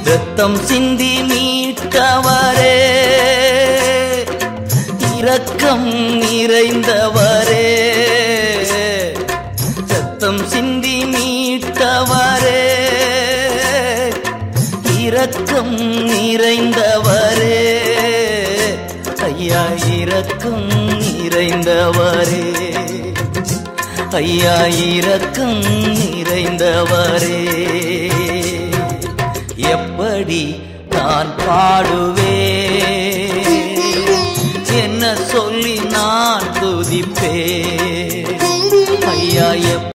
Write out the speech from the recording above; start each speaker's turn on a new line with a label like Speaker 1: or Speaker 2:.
Speaker 1: ரத்தம் சிந்தி மீட்டவரே இரக்கம் நிறைந்தவரே ரத்தம் சிந்தி மீட்டவரே இரக்கம் நிறைந்தவரே ஐயா இரக்கம் நிறைந்தவரே ஐயா இரக்கம் நிறைந்தவரே எப்படி நான் பாடுவே என்ன சொல்லி நான் துதிப்பே ஐயா எப்